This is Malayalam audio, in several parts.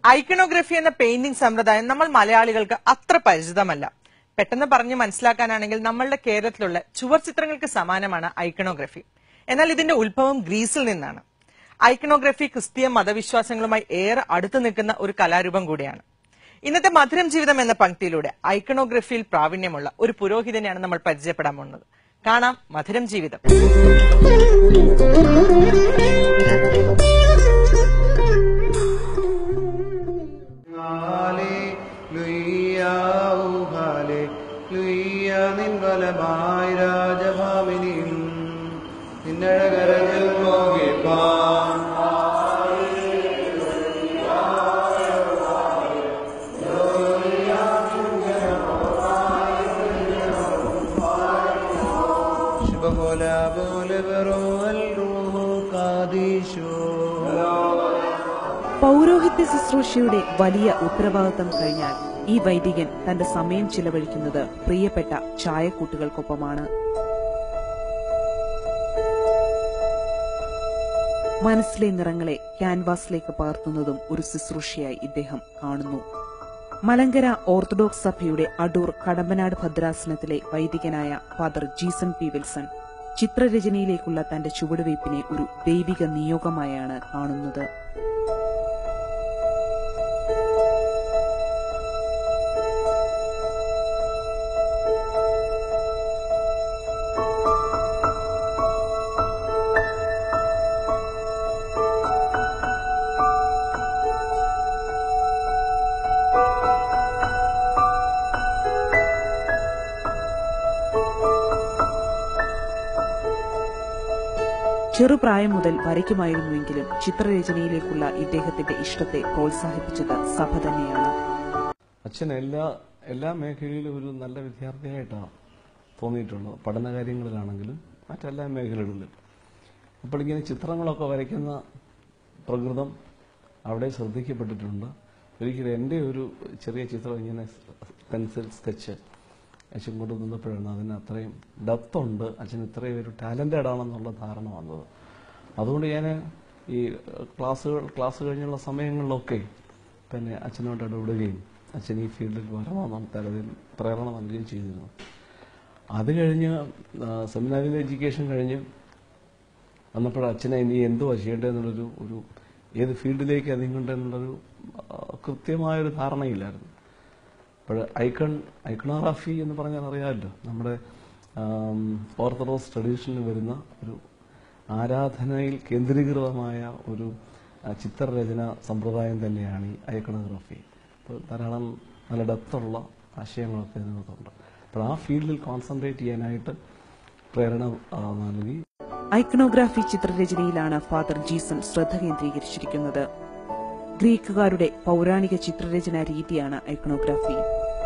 ഐക്കണോഗ്രഫി എന്ന പെയിന്റിംഗ് സമ്പ്രദായം നമ്മൾ മലയാളികൾക്ക് അത്ര പരിചിതമല്ല പെട്ടെന്ന് പറഞ്ഞ് മനസ്സിലാക്കാനാണെങ്കിൽ നമ്മളുടെ കേരളത്തിലുള്ള ചുവർ ചിത്രങ്ങൾക്ക് സമാനമാണ് ഐക്കണോഗ്രഫി എന്നാൽ ഇതിന്റെ ഉത്ഭവം ഗ്രീസിൽ നിന്നാണ് ഐക്കണോഗ്രഫി ക്രിസ്തീയ മതവിശ്വാസങ്ങളുമായി ഏറെ അടുത്തു നിൽക്കുന്ന ഒരു കലാരൂപം കൂടിയാണ് ഇന്നത്തെ മധുരം ജീവിതം എന്ന പങ്ക്തിയിലൂടെ ഐക്കണോഗ്രഫിയിൽ പ്രാവീണ്യമുള്ള ഒരു പുരോഹിതനെയാണ് നമ്മൾ പരിചയപ്പെടാൻ പോകുന്നത് കാണാം മധുരം ജീവിതം നിൻവലമായി രാജഭാമിനിയും നിന്നഴകരഞ്ഞൽ മോകിപ്പാൻ ശുഭകോല പോലെ വെറോൽ റൂഹു കാദീശോ പൗരോഹിത്യ ശുശ്രൂഷയുടെ വലിയ ഉത്തരവാദിത്തം കഴിഞ്ഞാൽ ഈ വൈദികൻ തന്റെ സമയം ചിലവഴിക്കുന്നത് പ്രിയപ്പെട്ട ചായക്കൂട്ടുകൾക്കൊപ്പമാണ് മനസ്സിലെ നിറങ്ങളെ ക്യാൻവാസിലേക്ക് പകർത്തുന്നതും ഒരു ശുശ്രൂഷയായി ഇദ്ദേഹം കാണുന്നു മലങ്കര ഓർത്തഡോക്സ് സഭയുടെ അടൂർ കടമ്പനാട് ഭദ്രാസനത്തിലെ വൈദികനായ ഫാദർ ജീസൺ പി വിൽസൺ ചിത്രരചനയിലേക്കുള്ള തന്റെ ചുവടുവയ്പ്പിനെ ഒരു ദൈവിക നിയോഗമായാണ് കാണുന്നത് ചെറുപ്രായം മുതൽ വരയ്ക്കുമായിരുന്നുവെങ്കിലും ചിത്രരചനയിലേക്കുള്ള ഇദ്ദേഹത്തിന്റെ ഇഷ്ടത്തെ പ്രോത്സാഹിപ്പിച്ചത് സഭ തന്നെയാണ് അച്ഛൻ എല്ലാ എല്ലാ മേഖലയിലും ഒരു നല്ല വിദ്യാർത്ഥിയായിട്ടാണ് തോന്നിയിട്ടുള്ളത് പഠന കാര്യങ്ങളിലാണെങ്കിലും മറ്റെല്ലാ മേഖലകളിലും അപ്പോൾ ഇങ്ങനെ ചിത്രങ്ങളൊക്കെ വരയ്ക്കുന്ന പ്രകൃതം അവിടെ ശ്രദ്ധിക്കപ്പെട്ടിട്ടുണ്ട് ഒരിക്കലും എൻ്റെ ഒരു ചെറിയ ചിത്രം ഇങ്ങനെ പെൻസിൽ സ്കെച്ച് അച്ഛൻ കൊണ്ടു നിന്നപ്പോഴാണ് അതിന് അത്രയും ഡെപ്ത് ഉണ്ട് അച്ഛൻ ഇത്രയും ഒരു ടാലന്റഡ് ആണെന്നുള്ള ധാരണ വന്നത് അതുകൊണ്ട് ഞാൻ ഈ ക്ലാസ്സുകൾ ക്ലാസ് കഴിഞ്ഞുള്ള സമയങ്ങളിലൊക്കെ പിന്നെ അച്ഛനോട് ഇടപെടുകയും അച്ഛൻ ഈ ഫീൽഡിൽ വരണമെന്ന് തലതിൽ പ്രേരണ നൽകുകയും ചെയ്തിരുന്നു അത് കഴിഞ്ഞ് സെമിനാറിൽ എഡ്യൂക്കേഷൻ കഴിഞ്ഞ് വന്നപ്പോൾ അച്ഛനെ ഇനി എന്തുവാ ചെയ്യേണ്ടതെന്നുള്ളൊരു ഒരു ഏത് ഫീൽഡിലേക്ക് നീങ്ങണ്ടെന്നുള്ളൊരു ആ, കൃത്യമായൊരു ധാരണയില്ലായിരുന്നു അപ്പോൾ ഐക്കൺ ഐക്കണോഗ്രാഫി എന്ന് പറഞ്ഞാൽ അറിയാമല്ലോ നമ്മുടെ ആം, ഓർത്തഡോക്സ് ട്രഡീഷനിൽ വരുന്ന ഒരു ആരാധനയിൽ കേന്ദ്രീകൃതമായ ഒരു ആ, ചിത്രരചന സമ്പ്രദായം തന്നെയാണ് ഈ ഐക്കണോഗ്രാഫി അപ്പോൾ ധാരാളം നല്ല ഡെപ്തുള്ള ആശയങ്ങളൊക്കെ ഇതിനകത്തുണ്ട് അപ്പോൾ ആ ഫീൽഡിൽ കോൺസെൻട്രേറ്റ് ചെയ്യാനായിട്ട് പ്രേരണ ആ, നൽകി ഐക്കണോഗ്രാഫി ചിത്രരചനയിലാണ് ഫാദർ ജീസൺ ശ്രദ്ധ കേന്ദ്രീകരിച്ചിരിക്കുന്നത് ഗ്രീക്കുകാരുടെ പൗരാണിക ചിത്രരചനാ രീതിയാണ് ഐക്കണോഗ്രാഫി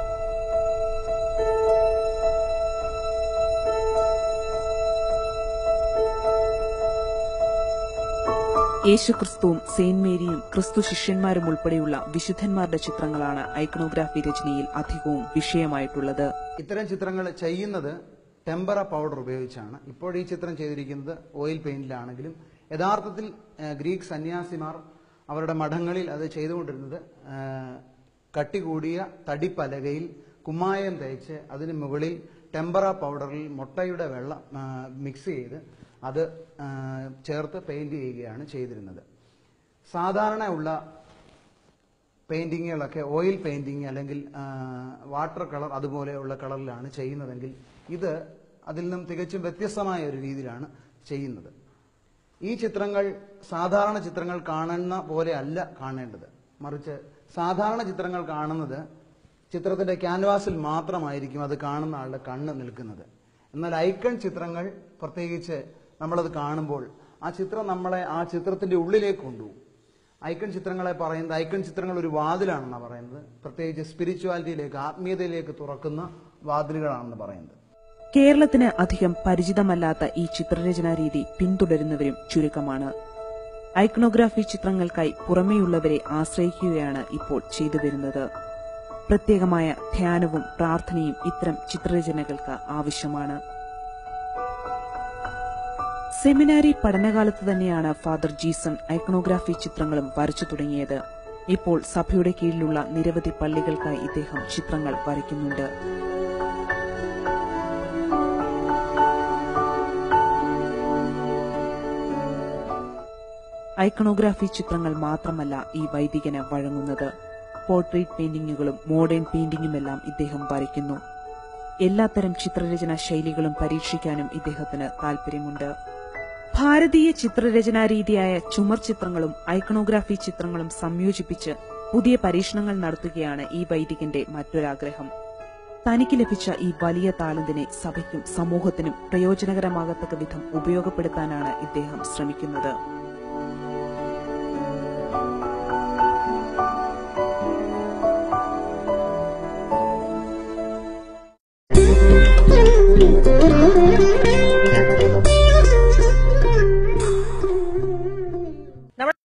യേശുക്രിസ്തുവും സെയിന്റ് മേരിയും ക്രിസ്തു ശിഷ്യന്മാരും ഉൾപ്പെടെയുള്ള വിശുദ്ധന്മാരുടെ ചിത്രങ്ങളാണ് ഐക്കണോഗ്രാഫി രചനയിൽ അധികവും വിഷയമായിട്ടുള്ളത് ഇത്തരം ചിത്രങ്ങൾ ചെയ്യുന്നത് ടെമ്പറ പൗഡർ ഉപയോഗിച്ചാണ് ഇപ്പോൾ ഈ ചിത്രം ചെയ്തിരിക്കുന്നത് ഓയിൽ പെയിന്റിലാണെങ്കിലും യഥാർത്ഥത്തിൽ ആ, ഗ്രീക്ക് സന്യാസിമാർ അവരുടെ മഠങ്ങളിൽ അത് ചെയ്തുകൊണ്ടിരുന്നത് ആ, കട്ടി കൂടിയ തടിപ്പലകയിൽ കുമ്മായം തേച്ച് അതിന് മുകളിൽ ടെമ്പറ പൗഡറിൽ മുട്ടയുടെ വെള്ളം ആ, മിക്സ് ചെയ്ത് അത് ആ, ചേർത്ത് പെയിന്റ് ചെയ്യുകയാണ് ചെയ്തിരുന്നത് സാധാരണ ഉള്ള പെയിന്റിങ്ങുകളൊക്കെ ഓയിൽ പെയിന്റിങ് അല്ലെങ്കിൽ ആ, വാട്ടർ കളർ അതുപോലെയുള്ള കളറിലാണ് ചെയ്യുന്നതെങ്കിൽ ഇത് അതിൽ നിന്നും തികച്ചും വ്യത്യസ്തമായ ഒരു രീതിയിലാണ് ചെയ്യുന്നത് ഈ ചിത്രങ്ങൾ സാധാരണ ചിത്രങ്ങൾ കാണുന്ന പോലെ അല്ല കാണേണ്ടത് മറിച്ച് സാധാരണ ചിത്രങ്ങൾ കാണുന്നത് ചിത്രത്തിന്റെ ക്യാൻവാസിൽ മാത്രമായിരിക്കും അത് കാണുന്ന ആളുടെ കണ്ണ് നിൽക്കുന്നത് എന്നാൽ ഐക്കൺ ചിത്രങ്ങൾ പ്രത്യേകിച്ച് നമ്മളത് കാണുമ്പോൾ ആ ചിത്രം നമ്മളെ ആ ചിത്രത്തിന്റെ ഉള്ളിലേക്ക് കൊണ്ടുപോകും ഐക്കൺ ചിത്രങ്ങളെ പറയുന്നത് ഐക്കൺ ചിത്രങ്ങൾ ഒരു വാതിലാണെന്നാണ് പറയുന്നത് പ്രത്യേകിച്ച് സ്പിരിച്വാലിറ്റിയിലേക്ക് ആത്മീയതയിലേക്ക് തുറക്കുന്ന വാതിലുകളാണെന്ന് പറയുന്നത് കേരളത്തിന് അധികം പരിചിതമല്ലാത്ത ഈ ചിത്രരചനാ രീതി പിന്തുടരുന്നവരും ചുരുക്കമാണ് ഐക്കണോഗ്രാഫി ചിത്രങ്ങൾക്കായി പുറമേയുള്ളവരെ ആശ്രയിക്കുകയാണ് ഇപ്പോൾ ചെയ്തു വരുന്നത് പ്രത്യേകമായ ധ്യാനവും പ്രാർത്ഥനയും ഇത്തരം ചിത്രരചനകൾക്ക് ആവശ്യമാണ് സെമിനാരി പഠനകാലത്ത് തന്നെയാണ് ഫാദർ ജീസൺ ഐക്കണോഗ്രാഫി ചിത്രങ്ങളും വരച്ചു തുടങ്ങിയത് ഇപ്പോൾ സഭയുടെ കീഴിലുള്ള നിരവധി പള്ളികൾക്കായി ഇദ്ദേഹം ചിത്രങ്ങൾ വരയ്ക്കുന്നുണ്ട് ഐക്കണോഗ്രാഫി ചിത്രങ്ങൾ മാത്രമല്ല ഈ വൈദികന് വഴങ്ങുന്നത് പോർട്രേറ്റ് പെയിന്റിങ്ങുകളും മോഡേൺ പെയിന്റിങ്ങുമെല്ലാം ഇദ്ദേഹം വരയ്ക്കുന്നു എല്ലാത്തരം ചിത്രരചനാ ശൈലികളും പരീക്ഷിക്കാനും ഇദ്ദേഹത്തിന് താൽപര്യമുണ്ട് ഭാരതീയ ചിത്രരചനാ രീതിയായ ചുമർ ചിത്രങ്ങളും ഐക്കണോഗ്രാഫി ചിത്രങ്ങളും സംയോജിപ്പിച്ച് പുതിയ പരീക്ഷണങ്ങൾ നടത്തുകയാണ് ഈ വൈദികന്റെ മറ്റൊരാഗ്രഹം തനിക്ക് ലഭിച്ച ഈ വലിയ താലന്തിനെ സഭയ്ക്കും സമൂഹത്തിനും പ്രയോജനകരമാകത്തക്ക വിധം ഉപയോഗപ്പെടുത്താനാണ് ഇദ്ദേഹം ശ്രമിക്കുന്നത്